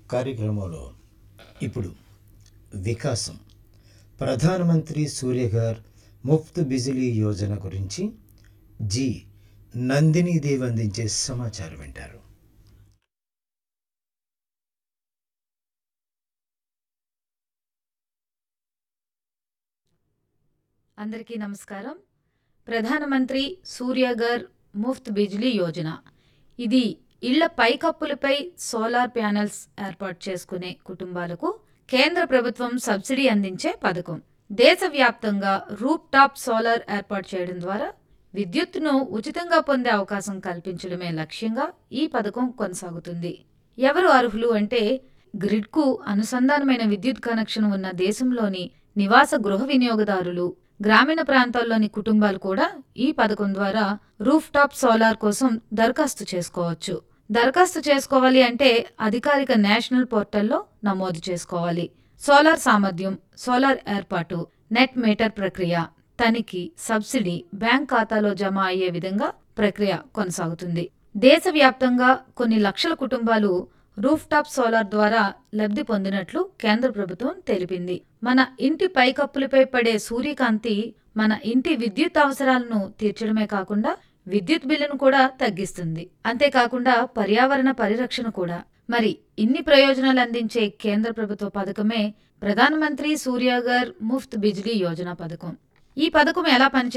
కార్యక్రమంలో ఇప్పుడు వికాసం ప్రధానమంత్రి సూర్యఘర్ ముఫ్త్ బిజిలీ యోజన గురించి జి నందిని దేవ్ అందించే సమాచారం వింటారు అందరికీ నమస్కారం ప్రధానమంత్రి సూర్యగర్ ముఫ్త్ బిజ్లీ యోజన ఇది ఇళ్ల పైకప్పులపై సోలార్ ప్యానెల్స్ ఏర్పాటు చేసుకునే కుటుంబాలకు కేంద్ర ప్రభుత్వం సబ్సిడీ అందించే పథకం దేశవ్యాప్తంగా రూప్ టాప్ సోలార్ ఏర్పాటు చేయడం ద్వారా విద్యుత్తును ఉచితంగా పొందే అవకాశం కల్పించడమే లక్ష్యంగా ఈ పథకం కొనసాగుతుంది ఎవరు అర్హులు అంటే గ్రిడ్కు అనుసంధానమైన విద్యుత్ కనెక్షన్ ఉన్న దేశంలోని నివాస గృహ వినియోగదారులు గ్రామీణ ప్రాంతాల్లోని కుటుంబాలు కూడా ఈ పథకం ద్వారా రూఫ్ టాప్ సోలార్ కోసం దరఖాస్తు చేసుకోవచ్చు దరఖాస్తు చేసుకోవాలి అంటే అధికారిక నేషనల్ పోర్టల్లో నమోదు చేసుకోవాలి సోలార్ సామర్థ్యం సోలార్ ఏర్పాటు నెట్ మీటర్ ప్రక్రియ తనిఖీ సబ్సిడీ బ్యాంక్ ఖాతాలో జమ అయ్యే విధంగా ప్రక్రియ కొనసాగుతుంది దేశవ్యాప్తంగా కొన్ని లక్షల కుటుంబాలు రూఫ్ టాప్ సోలార్ ద్వారా లబ్ధి పొందినట్లు కేంద్ర ప్రభుత్వం తెలిపింది మన ఇంటి పైకప్పులపై పడే సూర్యకాంతి మన ఇంటి విద్యుత్ అవసరాలను తీర్చడమే కాకుండా విద్యుత్ బిల్లును కూడా తగ్గిస్తుంది అంతేకాకుండా పర్యావరణ పరిరక్షణ కూడా మరి ఇన్ని ప్రయోజనాలు అందించే కేంద్ర ప్రభుత్వ పథకమే ప్రధానమంత్రి సూర్యగర్ ముఫ్త్ బిజ్లీ యోజన పథకం ఈ పథకం ఎలా పనిచేస్తుంది